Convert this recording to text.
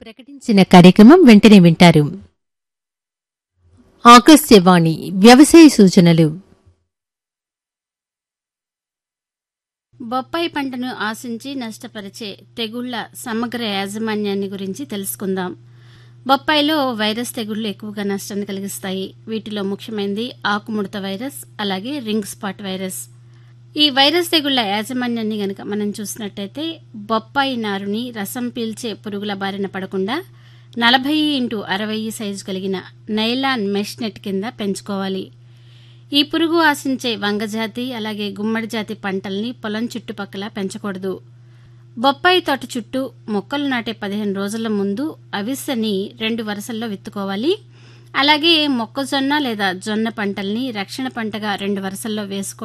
ప్రకటించిన కార్యక్రమం వెంటనే వింటారు ఆకాశవాణి వ్యవసాయ సూచనలు బొప్పాయి పంటను ఆశించి నష్టపరిచే తెగుళ్ల సమగ్ర యాజమాన్యాన్ని గురించి తెలుసుకుందాం బొప్పాయిలో వైరస్ తెగుళ్లు ఎక్కువగా నష్టాన్ని కలిగిస్తాయి వీటిలో ముఖ్యమైనది ఆకుముడత వైరస్ అలాగే రింగ్ స్పాట్ వైరస్ ఈ వైరస్ తెగుళ్ల యాజమాన్యాన్ని గనక మనం చూసినట్టయితే బొప్పాయి నారుని రసం పీల్చే పురుగుల బారిన పడకుండా నలభై ఇంటూ అరవై సైజు కలిగిన నైలాన్ మెష్ నెట్ కింద పెంచుకోవాలి ఈ పురుగు ఆశించే వంగజాతి అలాగే గుమ్మడి జాతి పంటల్ని పొలం చుట్టుపక్కల పెంచకూడదు బొప్పాయి తోట చుట్టూ మొక్కలు నాటే పదిహేను రోజుల ముందు అవిసెని రెండు వరుసల్లో విత్తుకోవాలి అలాగే మొక్కజొన్న లేదా జొన్న పంటల్ని రక్షణ పంటగా రెండు వరుసల్లో వేసుకోవడం